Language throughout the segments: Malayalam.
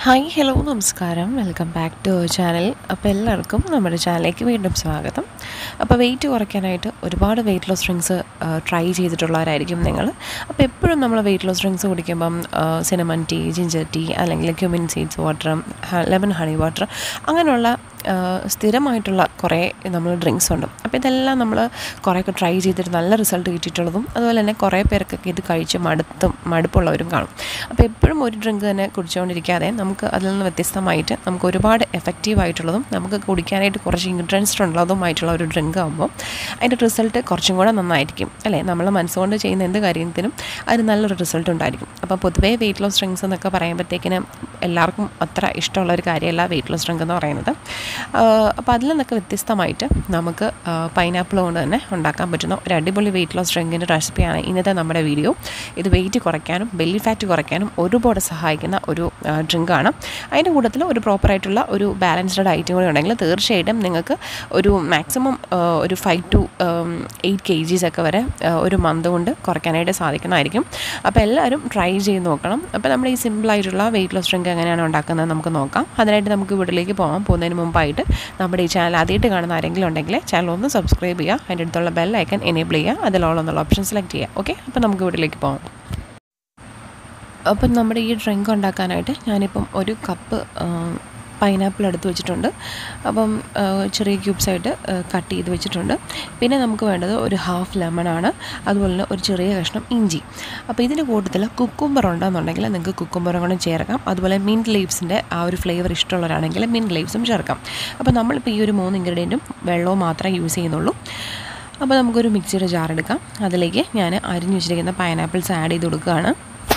ഹായ് ഹലോ നമസ്കാരം welcome back to our channel അപ്പോൾ എല്ലാവർക്കും നമ്മുടെ ചാനലിലേക്ക് വീണ്ടും സ്വാഗതം അപ്പോൾ വെയിറ്റ് കുറയ്ക്കാനായിട്ട് ഒരുപാട് വെയിറ്റ് ലോസ് ഡ്രിങ്ക്സ് ട്രൈ ചെയ്തിട്ടുള്ളവരായിരിക്കും നിങ്ങൾ അപ്പോൾ എപ്പോഴും നമ്മൾ വെയിറ്റ് ലോസ് ഡ്രിങ്ക്സ് കുടിക്കുമ്പം സിനമൺ ടീ ജിഞ്ചർ ടീ അല്ലെങ്കിൽ cumin seeds water lemon honey water അങ്ങനെയുള്ള സ്ഥിരമായിട്ടുള്ള കുറേ നമ്മൾ ഡ്രിങ്ക്സ് ഉണ്ട് അപ്പോൾ ഇതെല്ലാം നമ്മൾ കുറേയൊക്കെ ട്രൈ ചെയ്തിട്ട് നല്ല റിസൾട്ട് കിട്ടിയിട്ടുള്ളതും അതുപോലെ തന്നെ കുറേ പേർക്കൊക്കെ ഇത് കഴിച്ച് മടുത്തും മടുപ്പുള്ളവരും കാണും അപ്പോൾ എപ്പോഴും ഒരു ഡ്രിങ്ക് തന്നെ കുടിച്ചുകൊണ്ടിരിക്കാതെ നമുക്ക് അതിൽ നിന്ന് വ്യത്യസ്തമായിട്ട് നമുക്ക് ഒരുപാട് എഫക്റ്റീവ് ആയിട്ടുള്ളതും നമുക്ക് കുടിക്കാനായിട്ട് കുറച്ച് ഇൻഗ്രീഡിയൻസ് ഉള്ളതുമായിട്ടുള്ള ഒരു ഡ്രിങ്ക് ആകുമ്പോൾ അതിൻ്റെ റിസൾട്ട് കുറച്ചും കൂടെ നന്നായിരിക്കും അല്ലേ നമ്മൾ മനസ്സുകൊണ്ട് ചെയ്യുന്ന എന്ത് കാര്യത്തിനും അതിന് നല്ലൊരു റിസൾട്ട് ഉണ്ടായിരിക്കും അപ്പോൾ പൊതുവേ വെയിറ്റ് ലോസ് ഡ്രിങ്ക്സ് എന്നൊക്കെ പറയുമ്പോഴത്തേക്കിന് എല്ലാവർക്കും അത്ര ഇഷ്ടമുള്ള ഒരു കാര്യമല്ല വെയിറ്റ് ലോസ് ഡ്രിങ്ക് എന്ന് പറയുന്നത് അപ്പോൾ അതിൽ നിന്നൊക്കെ വ്യത്യസ്തമായിട്ട് നമുക്ക് പൈനാപ്പിൾ കൊണ്ട് തന്നെ ഉണ്ടാക്കാൻ പറ്റുന്ന ഒരു അടിപൊളി വെയിറ്റ് ലോസ് ഡ്രിങ്കിൻ്റെ റെസിപ്പിയാണ് ഇന്നത്തെ നമ്മുടെ വീഡിയോ ഇത് വെയിറ്റ് കുറയ്ക്കാനും ബെല്ലി ഫാറ്റ് കുറയ്ക്കാനും ഒരുപാട് സഹായിക്കുന്ന ഒരു ഡ്രിങ്കാണ് അതിൻ്റെ കൂട്ടത്തിൽ ഒരു പ്രോപ്പറായിട്ടുള്ള ഒരു ബാലൻസ്ഡ് ഡയറ്റും കൂടി ഉണ്ടെങ്കിൽ തീർച്ചയായിട്ടും നിങ്ങൾക്ക് ഒരു മാക്സിമം ഒരു five to eight K Gs ഒക്കെ വരെ ഒരു മന്ത് കൊണ്ട് കുറയ്ക്കാനായിട്ട് സാധിക്കുന്നതായിരിക്കും അപ്പോൾ എല്ലാവരും ട്രൈ ചെയ്ത് നോക്കണം അപ്പോൾ നമ്മുടെ ഈ സിമ്പിളായിട്ടുള്ള വെയിറ്റ് ലോസ് ഡ്രിങ്ക് എങ്ങനെയാണ് ഉണ്ടാക്കുന്നത് നമുക്ക് നോക്കാം അതിനായിട്ട് നമുക്ക് വീട്ടിലേക്ക് പോകാം പോകുന്നതിന് മുമ്പായിട്ട് നമ്മുടെ ഈ ചാനൽ ആദ്യമായിട്ട് കാണുന്ന ആരെങ്കിലും ഉണ്ടെങ്കിൽ ചാനൽ ഒന്ന് സബ്സ്ക്രൈബ് ചെയ്യുക അതിൻ്റെ അടുത്തുള്ള ബെൽ ഐക്കൺ എനേബിൾ ചെയ്യുക അതിൽ ഓൾ എന്നുള്ള ഓപ്ഷൻ സെലക്ട് ചെയ്യുക ഓക്കെ അപ്പോൾ നമുക്ക് വീട്ടിലേക്ക് പോകാം അപ്പം നമ്മുടെ ഈ ഡ്രിങ്ക് ഉണ്ടാക്കാനായിട്ട് ഞാനിപ്പം ഒരു കപ്പ് പൈനാപ്പിൾ എടുത്ത് വെച്ചിട്ടുണ്ട് അപ്പം ചെറിയ ക്യൂബ്സായിട്ട് കട്ട് ചെയ്ത് വെച്ചിട്ടുണ്ട് പിന്നെ നമുക്ക് വേണ്ടത് ഒരു ഹാഫ് ലെമണാണ് അതുപോലെ തന്നെ ഒരു ചെറിയ കഷ്ണം ഇഞ്ചി അപ്പോൾ ഇതിൻ്റെ കൂട്ടത്തിൽ കുക്കുംബർ ഉണ്ടെന്നുണ്ടെങ്കിൽ നിങ്ങൾക്ക് കുക്കുംബറും കൂടെ ചേർക്കാം അതുപോലെ മിൻറ്റ് ലീവ്സിൻ്റെ ആ ഒരു ഫ്ലേവർ ഇഷ്ടമുള്ളവരാണെങ്കിൽ മിൻറ്റ് ലീവ്സും ചേർക്കാം അപ്പോൾ നമ്മളിപ്പോൾ ഈ ഒരു മൂന്ന് ഇൻഗ്രീഡിയൻറ്റും വെള്ളവും മാത്രമേ യൂസ് ചെയ്യുന്നുള്ളൂ അപ്പോൾ നമുക്കൊരു മിക്സിയുടെ ജാർ എടുക്കാം അതിലേക്ക് ഞാൻ അരിഞ്ഞു വെച്ചിരിക്കുന്ന പൈനാപ്പിൾസ് ആഡ് ചെയ്ത് കൊടുക്കുകയാണ്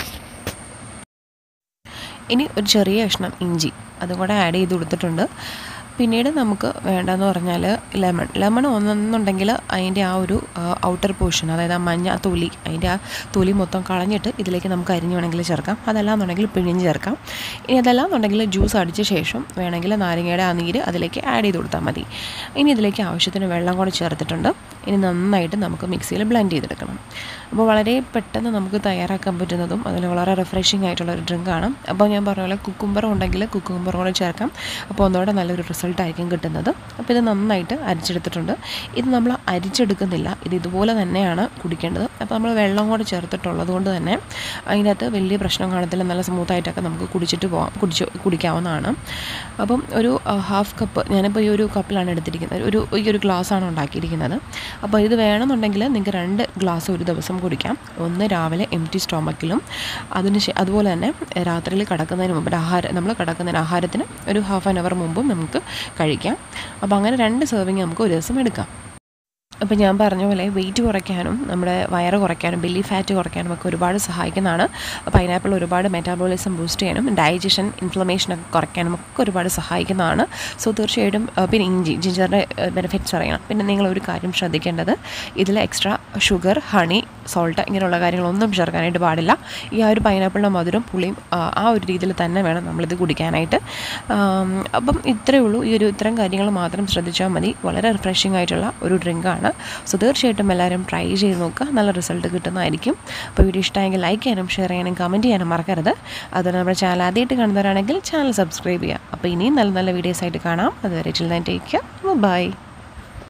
ഇനി ഒരു ചെറിയ കഷ്ണം ഇഞ്ചി അതും കൂടെ ആഡ് ചെയ്ത് കൊടുത്തിട്ടുണ്ട് പിന്നീട് നമുക്ക് വേണ്ടതെന്ന് പറഞ്ഞാൽ ലെമൺ ലെമൺ ഒന്നെന്നുണ്ടെങ്കിൽ അതിൻ്റെ ആ ഒരു ഔട്ടർ പോർഷൻ അതായത് ആ മഞ്ഞ തൊലി അതിൻ്റെ ആ തൊലി മൊത്തം കളഞ്ഞിട്ട് ഇതിലേക്ക് നമുക്ക് അരിഞ്ഞ് വേണമെങ്കിൽ ചേർക്കാം അതല്ലാന്നുണ്ടെങ്കിൽ പിഴിഞ്ഞ് ചേർക്കാം ഇനി അതല്ലാന്നുണ്ടെങ്കിൽ ജ്യൂസ് അടിച്ച ശേഷം വേണമെങ്കിൽ നാരങ്ങയുടെ ആ നീര് അതിലേക്ക് ആഡ് ചെയ്ത് കൊടുത്താൽ മതി ഇനി ഇതിലേക്ക് ആവശ്യത്തിന് വെള്ളം കൂടെ ചേർത്തിട്ടുണ്ട് ഇനി നന്നായിട്ട് നമുക്ക് മിക്സിയിൽ ബ്ലെൻഡ് ചെയ്തെടുക്കണം അപ്പോൾ വളരെ പെട്ടെന്ന് നമുക്ക് തയ്യാറാക്കാൻ പറ്റുന്നതും അതിൽ വളരെ റിഫ്രഷിംഗ് ആയിട്ടുള്ള ഒരു ഡ്രിങ്കാണ് അപ്പോൾ ഞാൻ പറഞ്ഞ പോലെ കുക്കുംബർ ഉണ്ടെങ്കിൽ കുക്കുംബർ കൂടെ ചേർക്കാം അപ്പോൾ ഒന്നുകൂടെ നല്ലൊരു റിസൾട്ട് ആയിരിക്കും കിട്ടുന്നത് അപ്പോൾ ഇത് നന്നായിട്ട് അരിച്ചെടുത്തിട്ടുണ്ട് ഇത് നമ്മൾ അരിച്ചെടുക്കുന്നില്ല ഇത് ഇതുപോലെ തന്നെയാണ് കുടിക്കേണ്ടത് അപ്പോൾ നമ്മൾ വെള്ളം കൂടെ ചേർത്തിട്ടുള്ളത് കൊണ്ട് തന്നെ അതിനകത്ത് വലിയ പ്രശ്നം കാണത്തില്ല നല്ല സ്മൂത്തായിട്ടൊക്കെ നമുക്ക് കുടിച്ചിട്ട് പോകാം കുടിച്ച് കുടിക്കാവുന്നതാണ് അപ്പം ഒരു ഹാഫ് കപ്പ് ഞാനിപ്പോൾ ഈ ഒരു കപ്പിലാണ് എടുത്തിരിക്കുന്നത് ഒരു ഈ ഒരു ഗ്ലാസ്സാണ് ഉണ്ടാക്കിയിരിക്കുന്നത് അപ്പോൾ ഇത് വേണമെന്നുണ്ടെങ്കിൽ നിങ്ങൾക്ക് രണ്ട് ഗ്ലാസ് ഒരു ദിവസം കുടിക്കാം ഒന്ന് രാവിലെ എം ടി സ്റ്റോമക്കിലും അതിന് അതുപോലെ തന്നെ രാത്രിയിൽ കിടക്കുന്നതിന് മുമ്പ് ആഹാരം നമ്മൾ കിടക്കുന്നതിന് ആഹാരത്തിന് ഒരു ഹാഫ് ആൻ അവർ മുമ്പും നമുക്ക് കഴിക്കാം അപ്പോൾ അങ്ങനെ രണ്ട് സെർവിങ് നമുക്ക് ഒരു ദിവസം എടുക്കാം അപ്പോൾ ഞാൻ പറഞ്ഞ പോലെ വെയിറ്റ് കുറയ്ക്കാനും നമ്മുടെ വയറ് കുറയ്ക്കാനും ബെല്ലി ഫാറ്റ് കുറയ്ക്കാനും ഒക്കെ ഒരുപാട് സഹായിക്കുന്നതാണ് പൈനാപ്പിൾ ഒരുപാട് മെറ്റാബോളിസം ബൂസ്റ്റ് ചെയ്യാനും ഡൈജഷൻ ഇൻഫ്ലമേഷൻ ഒക്കെ കുറയ്ക്കാനും ഒക്കെ ഒരുപാട് സഹായിക്കുന്നതാണ് സോ തീർച്ചയായിട്ടും പിന്നെ ഇഞ്ചി ജിഞ്ചറിൻ്റെ ബെനിഫിറ്റ്സ് അറിയണം പിന്നെ നിങ്ങൾ ഒരു കാര്യം ശ്രദ്ധിക്കേണ്ടത് ഇതിൽ എക്സ്ട്രാ ഷുഗർ ഹണി സോൾട്ട് ഇങ്ങനെയുള്ള കാര്യങ്ങളൊന്നും ചേർക്കാനായിട്ട് പാടില്ല ഈ ആ ഒരു പൈനാപ്പിളിൻ്റെ മധുരം പുളിയും ആ ഒരു രീതിയിൽ തന്നെ വേണം നമ്മളിത് കുടിക്കാനായിട്ട് അപ്പം ഇത്രയേ ഉള്ളൂ ഈ ഒരു ഇത്തരം കാര്യങ്ങൾ മാത്രം ശ്രദ്ധിച്ചാൽ മതി വളരെ റിഫ്രഷിംഗ് ആയിട്ടുള്ള ഒരു ഡ്രിങ്കാണ് സോ തീർച്ചയായിട്ടും എല്ലാവരും ട്രൈ ചെയ്ത് നോക്കുക നല്ല റിസൾട്ട് കിട്ടുന്നതായിരിക്കും അപ്പോൾ വീഡിയോ ഇഷ്ടമായെങ്കിൽ ലൈക്ക് ചെയ്യാനും ഷെയർ ചെയ്യാനും കമൻറ്റ് ചെയ്യാനും മറക്കരുത് അതുപോലെ നമ്മുടെ ചാനൽ ആദ്യമായിട്ട് കാണുന്നവരാണെങ്കിൽ ചാനൽ സബ്സ്ക്രൈബ് ചെയ്യുക അപ്പോൾ ഇനിയും നല്ല നല്ല വീഡിയോസ് ആയിട്ട് കാണാം അതുവരെ ചിൽ ടേക്ക് ബൈ